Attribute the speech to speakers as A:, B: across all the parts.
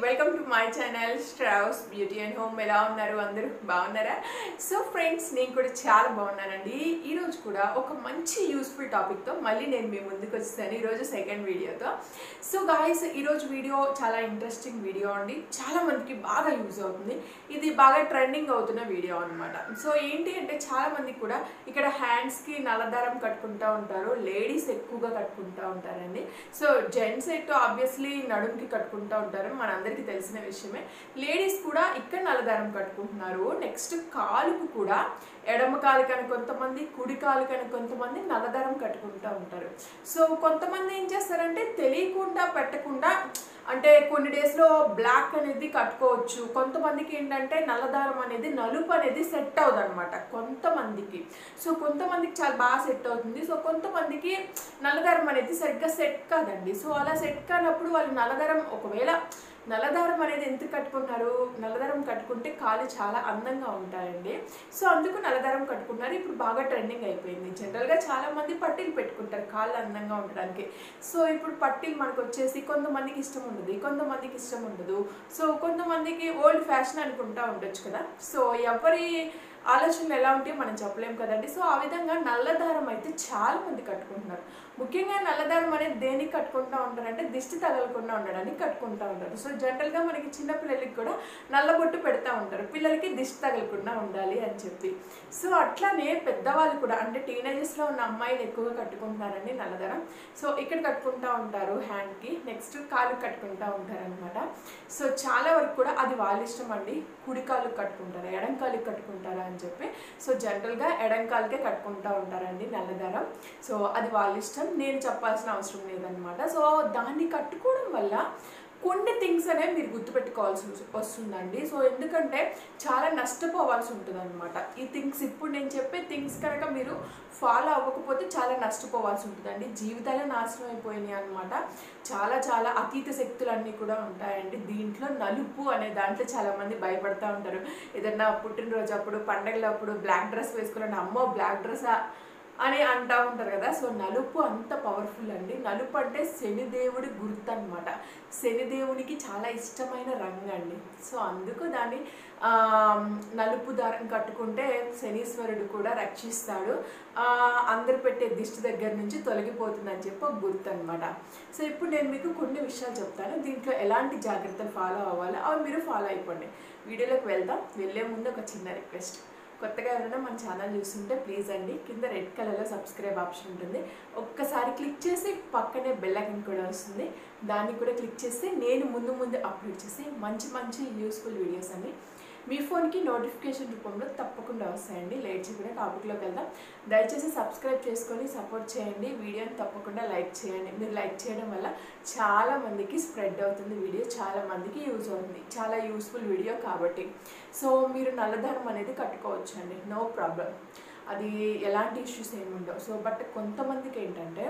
A: welcome to my channel స్ట్రౌస్ beauty and home ఎలా ఉన్నారు అందరూ బాగున్నారా సో ఫ్రెండ్స్ నేను కూడా చాలా బాగున్నానండి ఈరోజు కూడా ఒక మంచి యూస్ఫుల్ టాపిక్తో మళ్ళీ నేను మీ ముందుకు వచ్చేసాను ఈరోజు సెకండ్ వీడియోతో సో గాయస్ ఈరోజు వీడియో చాలా ఇంట్రెస్టింగ్ వీడియో అండి చాలా మందికి బాగా యూజ్ అవుతుంది ఇది బాగా ట్రెండింగ్ అవుతున్న వీడియో అనమాట సో ఏంటి అంటే చాలా మందికి కూడా ఇక్కడ హ్యాండ్స్కి నల్లదారం కట్టుకుంటా ఉంటారు లేడీస్ ఎక్కువగా కట్టుకుంటా ఉంటారండి సో జెంట్స్ అయితే ఆబ్వియస్లీ నడుముకి కట్టుకుంటా ఉంటారు మనందరికీ తెలిసిన విషయమే లేడీస్ కూడా ఇక్కడ నల్లదారం కట్టుకుంటున్నారు నెక్స్ట్ కాలుకు కూడా ఎడమ కాలు కని కొంతమంది కుడి కాలు కని కొంతమంది నల్లదారం కట్టుకుంటూ ఉంటారు సో కొంతమంది ఏం చేస్తారంటే తెలియకుండా పెట్టకుండా అంటే కొన్ని డేస్లో బ్లాక్ అనేది కట్టుకోవచ్చు కొంతమందికి ఏంటంటే నల్లదారం అనేది నలుపు అనేది సెట్ అవుతుంది అనమాట కొంతమందికి సో కొంతమందికి చాలా బాగా సెట్ అవుతుంది సో కొంతమందికి నల్లదారం అనేది సరిగ్గా సెట్ కాదండి సో అలా సెట్ కానప్పుడు వాళ్ళు నల్లదారం ఒకవేళ నల్లదారం అనేది ఎందుకు కట్టుకున్నారు నల్లదారం కట్టుకుంటే కాళ్ళు చాలా అందంగా ఉంటాయండి సో అందుకు నల్లదారం కట్టుకున్నారు ఇప్పుడు బాగా ట్రెండింగ్ అయిపోయింది జనరల్గా చాలా మంది పట్టీలు పెట్టుకుంటారు కాళ్ళు అందంగా ఉండడానికి సో ఇప్పుడు పట్టీలు మనకు వచ్చేసి కొంతమందికి ఇష్టం ఉండదు కొంతమందికి ఇష్టం ఉండదు సో కొంతమందికి ఓల్డ్ ఫ్యాషన్ అనుకుంటా ఉండొచ్చు కదా సో ఎవరి ఆలోచనలు ఎలా ఉంటాయో మనం చెప్పలేము కదండి సో ఆ విధంగా నల్లదారం అయితే చాలా మంది కట్టుకుంటున్నారు ముఖ్యంగా నల్లదారం అనేది దేనికి కట్టుకుంటూ ఉంటారంటే దిష్టి తగలకుండా ఉండడానికి కట్టుకుంటూ ఉంటారు సో జనరల్గా మనకి చిన్న పిల్లలకి కూడా నల్లబొట్టు పెడతా ఉంటారు పిల్లలకి దిష్టి తగలకుండా ఉండాలి అని చెప్పి సో అట్లానే పెద్దవాళ్ళు కూడా అంటే టీనేజెస్లో ఉన్న అమ్మాయిలు ఎక్కువగా కట్టుకుంటున్నారండి నల్లదారం సో ఇక్కడ కట్టుకుంటూ ఉంటారు హ్యాండ్కి నెక్స్ట్ కాలు కట్టుకుంటూ ఉంటారనమాట సో చాలా వరకు కూడా అది వాళ్ళ ఇష్టం అండి కుడి కాలు కట్టుకుంటారా ఎడం కాలు కట్టుకుంటారా అని చెప్పి సో జనరల్గా ఎడం కాలుకే కట్టుకుంటూ ఉంటారండి నల్లదారం సో అది వాళ్ళ ఇష్టం నేను చెప్పాల్సిన అవసరం లేదనమాట సో దాన్ని కట్టుకోవడం వల్ల కొన్ని థింగ్స్ అనేవి మీరు గుర్తుపెట్టుకోవాల్సి వస్తుందండి సో ఎందుకంటే చాలా నష్టపోవాల్సి ఉంటుంది అనమాట ఈ థింగ్స్ ఇప్పుడు నేను చెప్పే థింగ్స్ కనుక మీరు ఫాలో అవ్వకపోతే చాలా నష్టపోవాల్సి ఉంటుందండి జీవితాలే నాశనం అయిపోయినాయి అనమాట చాలా చాలా అతీత శక్తులన్నీ కూడా ఉంటాయండి దీంట్లో నలుపు అనే దాంట్లో చాలామంది భయపడతా ఉంటారు ఏదన్నా పుట్టినరోజు అప్పుడు పండగలప్పుడు బ్లాక్ డ్రెస్ వేసుకున్నాను అమ్మో బ్లాక్ డ్రెస్సా అని అంటూ ఉంటారు కదా సో నలుపు అంత పవర్ఫుల్ అండి నలుపు అంటే శనిదేవుడి గుర్తు అనమాట శనిదేవునికి చాలా ఇష్టమైన రంగు అండి సో అందుకు దాన్ని నలుపు దారం కట్టుకుంటే శనీశ్వరుడు కూడా రక్షిస్తాడు అందరు పెట్టే దిష్టి దగ్గర నుంచి తొలగిపోతుందని చెప్పి ఒక గుర్తు అనమాట సో ఇప్పుడు నేను మీకు కొన్ని విషయాలు చెప్తాను దీంట్లో ఎలాంటి జాగ్రత్తలు ఫాలో అవ్వాలో అవి మీరు ఫాలో అయిపోండి వీడియోలోకి వెళ్దాం వెళ్ళే ముందు ఒక చిన్న రిక్వెస్ట్ కొత్తగా ఎవరైనా మన ఛానల్ చూస్తుంటే ప్లీజ్ అండి కింద రెడ్ కలర్లో సబ్స్క్రైబ్ ఆప్షన్ ఉంటుంది ఒక్కసారి క్లిక్ చేసి పక్కనే బెల్ ఐకన్ కూడా వస్తుంది దాన్ని కూడా క్లిక్ చేస్తే నేను ముందు ముందు అప్లోడ్ చేసి మంచి మంచి యూస్ఫుల్ వీడియోస్ అన్ని మీ ఫోన్కి నోటిఫికేషన్ రూపంలో తప్పకుండా వస్తాయండి లేట్ చేయకుండా టాపిక్లోకి వెళ్దాం దయచేసి సబ్స్క్రైబ్ చేసుకొని సపోర్ట్ చేయండి వీడియోని తప్పకుండా లైక్ చేయండి మీరు లైక్ చేయడం వల్ల చాలా మందికి స్ప్రెడ్ అవుతుంది వీడియో చాలా మందికి యూజ్ అవుతుంది చాలా యూస్ఫుల్ వీడియో కాబట్టి సో మీరు నల్లధనం అనేది కట్టుకోవచ్చు అండి నో ప్రాబ్లం అది ఎలాంటి ఇష్యూస్ ఏమి ఉండవు సో బట్ కొంతమందికి ఏంటంటే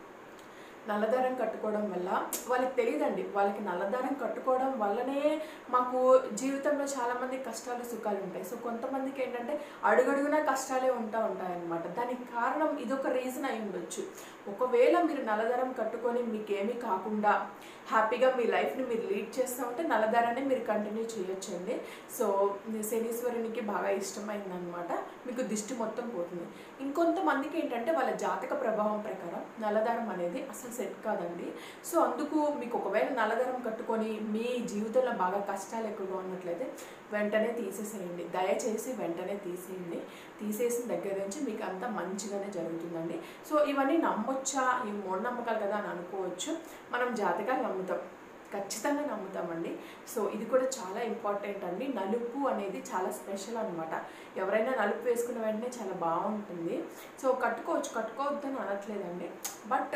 A: నల్లదారం కట్టుకోవడం వల్ల వాళ్ళకి తెలియదండి వాళ్ళకి నల్లదారం కట్టుకోవడం వల్లనే మాకు జీవితంలో చాలామంది కష్టాలు సుఖాలు ఉంటాయి సో కొంతమందికి ఏంటంటే అడుగడుగునా కష్టాలే ఉంటా ఉంటాయన్నమాట దానికి కారణం ఇదొక రీజన్ అయి ఉండొచ్చు ఒకవేళ మీరు నల్లదారం కట్టుకొని మీకేమీ కాకుండా హ్యాపీగా మీ లైఫ్ని మీరు లీడ్ చేస్తూ ఉంటే నల్లదారాన్ని మీరు కంటిన్యూ చేయొచ్చండి సో శనీశ్వరునికి బాగా ఇష్టమైందనమాట మీకు దిష్టి మొత్తం పోతుంది ఇంకొంతమందికి ఏంటంటే వాళ్ళ జాతక ప్రభావం ప్రకారం నల్లదారం అనేది అసలు సెట్ కాదండి సో అందుకు మీకు ఒకవేళ నల్లదారం కట్టుకొని మీ జీవితంలో బాగా కష్టాలు ఎక్కువగా ఉన్నట్లయితే వెంటనే తీసేసేయండి దయచేసి వెంటనే తీసేయండి తీసేసిన దగ్గర నుంచి మీకు అంతా మంచిగానే జరుగుతుందండి సో ఇవన్నీ నమ్మొచ్చా ఈ మూఢనమ్మకాలు కదా అని అనుకోవచ్చు మనం జాతకాలు నమ్ముతాం ఖచ్చితంగా నమ్ముతామండి సో ఇది కూడా చాలా ఇంపార్టెంట్ అండి నలుపు అనేది చాలా స్పెషల్ అనమాట ఎవరైనా నలుపు వేసుకున్న వెంటనే చాలా బాగుంటుంది సో కట్టుకోవచ్చు కట్టుకోవద్దని అనట్లేదండి బట్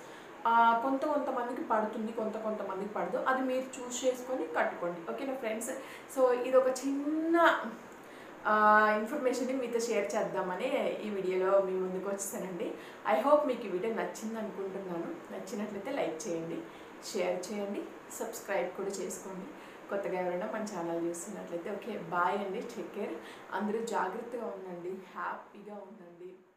A: కొంత కొంతమందికి పడుతుంది కొంత కొంతమందికి పడదు అది మీరు చూస్ చేసుకొని కట్టుకోండి ఓకేనా ఫ్రెండ్స్ సో ఇది ఒక చిన్న ఇన్ఫర్మేషన్ని మీతో షేర్ చేద్దామని ఈ వీడియోలో మీ ముందుకు వచ్చేసానండి ఐ హోప్ మీకు ఈ వీడియో నచ్చింది అనుకుంటున్నాను నచ్చినట్లయితే లైక్ చేయండి షేర్ చేయండి సబ్స్క్రైబ్ కూడా చేసుకోండి కొత్తగా ఎవరైనా మన ఛానల్ చూస్తున్నట్లయితే ఓకే బాయ్ అండి టేక్ కేర్ అందరూ జాగ్రత్తగా ఉండండి హ్యాపీగా ఉండండి